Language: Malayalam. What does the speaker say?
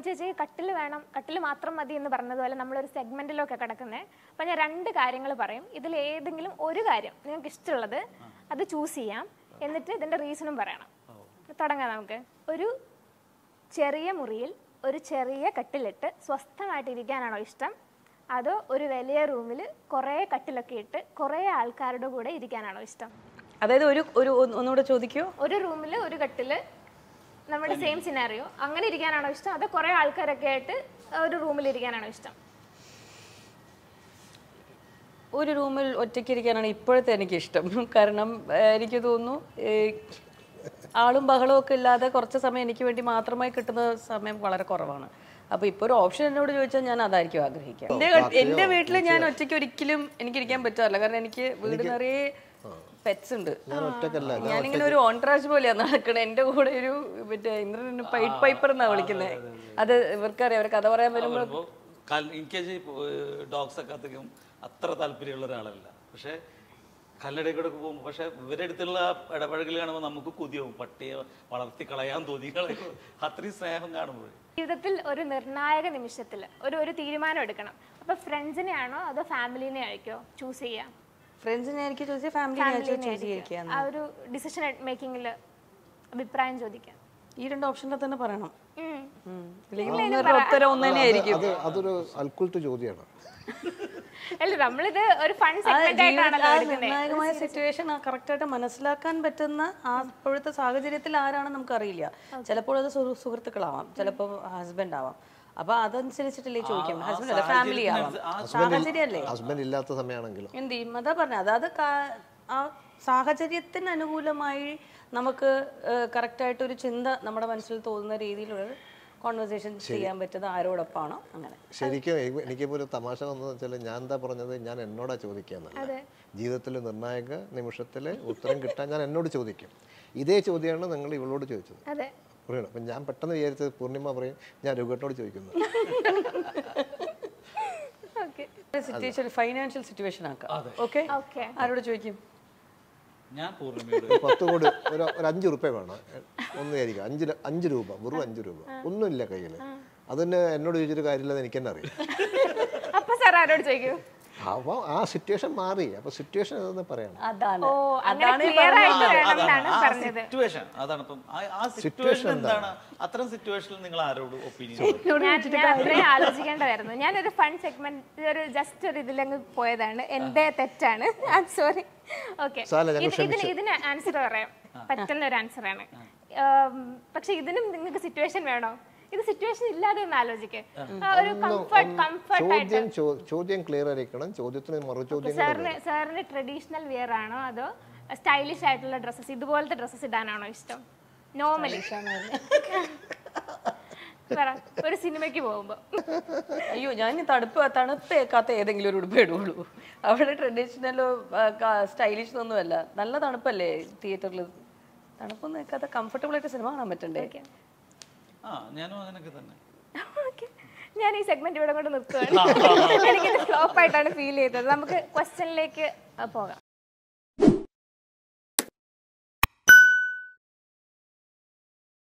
ചേച്ചി കട്ടിൽ വേണം കട്ടിൽ മാത്രം മതി എന്ന് പറഞ്ഞതുപോലെ നമ്മളൊരു സെഗ്മെന്റിലൊക്കെ കിടക്കുന്നത് അപ്പം ഞാൻ രണ്ട് കാര്യങ്ങൾ പറയും ഇതിൽ ഏതെങ്കിലും ഒരു കാര്യം നിങ്ങൾക്ക് ഇഷ്ടമുള്ളത് അത് ചൂസ് ചെയ്യാം എന്നിട്ട് ഇതിന്റെ റീസണും പറയണം തുടങ്ങാം നമുക്ക് ഒരു ചെറിയ മുറിയിൽ ഒരു ചെറിയ കട്ടിലിട്ട് സ്വസ്ഥമായിട്ട് ഇരിക്കാനാണോ ഇഷ്ടം അതോ ഒരു വലിയ റൂമിൽ കുറേ കട്ടിലൊക്കെ ഇട്ട് കുറേ ആൾക്കാരുടെ കൂടെ ഇരിക്കാനാണോ ഇഷ്ടം അതായത് ഒരു ഒരു ഒന്ന് ഒന്നുകൂടെ ചോദിക്കൂ ഒരു റൂമിൽ ഒരു കട്ടില് നമ്മുടെ സെയിം സിനാറിയോ അങ്ങനെ ഇരിക്കാനാണോ ഇഷ്ടം അതോ കുറേ ആൾക്കാരൊക്കെ ആയിട്ട് ഒരു റൂമിൽ ഇരിക്കാനാണോ ഇഷ്ടം ഒരു റൂമിൽ ഒറ്റയ്ക്ക് ഇരിക്കാനാണ് ഇപ്പോഴത്തെ എനിക്ക് ഇഷ്ടം കാരണം ഏഹ്, എനിക്ക് തോന്നുന്നു ഏഹ്, ആളും ബഹളവും ഒക്കെ ഇല്ലാതെ കുറച്ച് സമയം എനിക്ക് വേണ്ടി മാത്രമായി കിട്ടുന്ന സമയം വളരെ കുറവാണ് അപ്പൊ ഇപ്പൊ ഒരു ഓപ്ഷൻ എന്നോട് ചോദിച്ചാൽ ഞാൻ അതായിരിക്കും ആഗ്രഹിക്കുക എന്റെ എന്റെ വീട്ടിൽ ഞാൻ ഒറ്റയ്ക്ക് ഒരിക്കലും എനിക്ക് ഇരിക്കാൻ പറ്റാറില്ല കാരണം എനിക്ക് വീട് നിറയെ പെറ്റ്സ് ഉണ്ട് ഞാൻ ഒറ്റക്കല്ല ഞാനിങ്ങനെ ഒരു ഓൺട്രാജ് പോലെയാണ് നടക്കണേ എന്റെ കൂടെ ഒരു മറ്റേ ഇന്ദ്രൻ പൈറ്റ് പൈപ്പർ എന്നാ വിളിക്കുന്നത് അത് ഇവർക്കറിയാം അവർ കഥ പറയാൻ വരുമ്പോൾ അപ്പോൾ എനിക്ക് ഡോഗ്സ് ഒക്കെ അധികം അത്ര താല്പര്യമുള്ള ഒരാളല്ല പക്ഷേ കല്ലടയിൽ കൂടെ പോകുമ്പോൾ പക്ഷേ ഇവരുടെ അടുത്തുള്ള ഇടപഴകൽ കാണുമ്പോൾ നമുക്ക് കൊതിയാവും പട്ടിയെ വളർത്തി കളയാൻ തോന്നി കളയും അത്രയും സ്നേഹം കാണുമ്പോൾ ജീവിതത്തിൽ ഒരു നിർണായക നിമിഷത്തിൽ ഒരു ഒരു തീരുമാനം എടുക്കണം അപ്പൊ ഫ്രണ്ട്സിനെ ആണോ അതോ ഫാമിലിനെ ആയിരിക്കോ ചൂസ് ചെയ്യാം ഫ്രണ്ട്സിനെ എനിക്ക് ചോദിച്ചാൽ ഫാമിലി ചൂസ് ചെയ്തിരിക്കുകയാണ് ആ ഒരു ഡിസിഷൻ മേക്കിങ്ങിൽ അഭിപ്രായം ചോദിക്കാം ഈ രണ്ട് ഓപ്ഷനിൽ തന്നെ പറയണം ഉം. ഉം. ഇല്ലെങ്കിൽ ഒന്നൊരു ഉത്തരം ഒന്ന് തന്നെയായിരിക്കും അത് അതൊരു അൽക്കുൽട്ട് ചോദ്യമാണ് അല്ല നമ്മളിത് ഒരു ഫൺ സെഗ്മെന്റ് ആയിട്ടാണല്ലോ ആ എടുക്കുന്നത് നിർണായകമായ സിറ്റുവേഷൻ കറക്റ്റായിട്ട് മനസ്സിലാക്കാൻ പറ്റുന്ന ആ ഇപ്പോഴത്തെ സാഹചര്യത്തിൽ ആരാണെന്ന് നമുക്കറിയില്ല ചിലപ്പോൾ അത് സുഹൃ- സുഹൃത്തുക്കളാവാം ചിലപ്പോൾ ഹസ്ബൻഡ് ആവാം അപ്പൊ അതനുസരിച്ചിട്ടല്ലേ ചോദിക്കാം ഹസ്ബൻഡ് അല്ല ഫാമിലി ആവാം സാഹചര്യമല്ലേ ഹസ്ബൻഡ് ഇല്ലാത്ത സമയമാണെങ്കിലും എന്ത് ചെയ്യും അതാ പറഞ്ഞത് അതായത് കാ- ആ സാഹചര്യത്തിന് അനുകൂലമായി നമുക്ക് കറക്റ്റായിട്ട് ഒരു ചിന്ത നമ്മുടെ മനസ്സിൽ തോന്നുന്ന രീതിയിലുള്ള കോൺവെർസേഷൻ ചെയ്യാൻ പറ്റുന്ന ആരോടൊപ്പമാണോ അങ്ങനെ ശരിക്കും എ- എനിക്കിപ്പോൾ ഒരു തമാശ വന്നതെന്ന് വെച്ചാൽ ഞാൻ എന്താ പറഞ്ഞത് ഞാൻ എന്നോടാ ചോദിക്കാന്നല്ല ജീവിതത്തിൽ നിർണായക നിമിഷത്തിൽ ഉത്തരം കിട്ടാൻ ഞാൻ എന്നോട് ചോദിക്കും ഇതേ ചോദ്യമാണ് നിങ്ങൾ ഇവളോട് ചോദിച്ചത് അതെ പറയണം അപ്പം ഞാൻ പെട്ടെന്ന് വിചാരിച്ചത് പൂർണിമ പറയും ഞാൻ രഘുവേട്ടനോട് ചോദിക്കുന്നു ഓക്കെ സിറ്റുവേഷൻ ഫൈനാൻഷ്യൽ സിറ്റുവേഷൻ ആക്കാം ഓക്കെ ഓക്കെ ആരോട് ചോദിക്കും ഞാൻ പൂർണ്ണിമയോട് ഒരു പത്ത് കോടി ഒരു ഒരു അഞ്ച് റുപ്യ വേണം ഒന്ന് വിചാരിക്കുക അഞ്ച് ല- അഞ്ച് രൂപ വെറും അഞ്ച് രൂപ ഒന്നുമില്ല കയ്യിൽ അതിന് എന്നോട് ചോദിച്ചൊരു കാര്യമില്ലെന്ന് എനിക്ക് തന്നെ അറിയാം അപ്പൊ സാർ ആരോട് ചോദിക്കും അപ്പോൾ ആ സിറ്റുവേഷൻ മാറി അപ്പോൾ സിറ്റുവേഷൻ ഏതെന്ന് പറയണം അതാണ് ഓ അങ്ങനെ ക്ലിയർ ആയിട്ട് വേണം എന്നാണ് ആ പറഞ്ഞത് സിറ്റുവേഷൻ അതാണ് ഇപ്പം ആ- ആ സിറ്റുവേഷൻ എന്താണ് അത്തരം സിറ്റുവേഷനിൽ നിങ്ങൾ ആരോട് ഒപ്പീനിയൻ ഞാൻ ഞാൻ അത്രയും ആലോചിക്കേണ്ടതായിരുന്നു ഞാനൊരു ഫൺ സെഗ്മെന്റ് ഒരു ജസ്റ്റ് ഒരു ഇതിലങ്ങ് പോയതാണ് എന്റെ തെറ്റാണ് സോറി ഓക്കെ സാരമില്ല, ഞങ്ങൾ ഇതിന് ഇതിന് ആൻസർ പറയാം പറ്റുന്ന ഒരു ആൻസർ ആണ് പക്ഷെ ഇതിനും നിങ്ങൾക്ക് സിറ്റുവേഷൻ വേണോ ഇത് സിറ്റുവേഷൻ ഇല്ലാതെ ഒന്ന് ആലോചിക്ക് ആ, ഒരു കംഫർട്ട് കംഫർട്ട് ആയിട്ട് ചോദ്യം ചോ- ചോദ്യം ക്ലിയർ ആയിരിക്കണം ചോദ്യത്തിന് മറു ചോദ്യം സാറിന് സാറിന് ട്രഡീഷണൽ വിയർ ആണോ അതോ സ്റ്റൈലിഷ് ആയിട്ടുള്ള ഡ്രസ്സസ് ഇതുപോലത്തെ ഡ്രസ്സസ് ഇടാനാണോ ഇഷ്ടം നോർമലി പറ ഒരു സിനിമയ്ക്ക് പോകുമ്പോ അയ്യോ ഞാൻ ഈ തണുപ്പ് തണുപ്പേക്കാത്ത ഏതെങ്കിലും ഒരു ഉടുപ്പ് ഇടുള്ളൂ അവിടെ ട്രഡീഷണലോ സ്റ്റൈലിഷ് ഒന്നുമല്ല നല്ല തണുപ്പല്ലേ തിയേറ്ററിൽ തണുപ്പൊന്നും ഏക്കാത്ത കംഫർട്ടബിൾ ആയിട്ട് സിനിമ കാണാൻ പറ്റണ്ടേ ആ ഞാനും അങ്ങനെയൊക്കെ തന്നെ Okay. ഞാൻ ഈ സെഗ്മെന്റ് ഇവിടെ കൊണ്ട് നിർത്തുകയാണ് എനിക്കിത് ഫ്ലോപ്പ് ആയിട്ടാണ് ഫീൽ ചെയ്തത് നമുക്ക് ക്വസ്റ്റ്യനിലേക്ക് പോകാം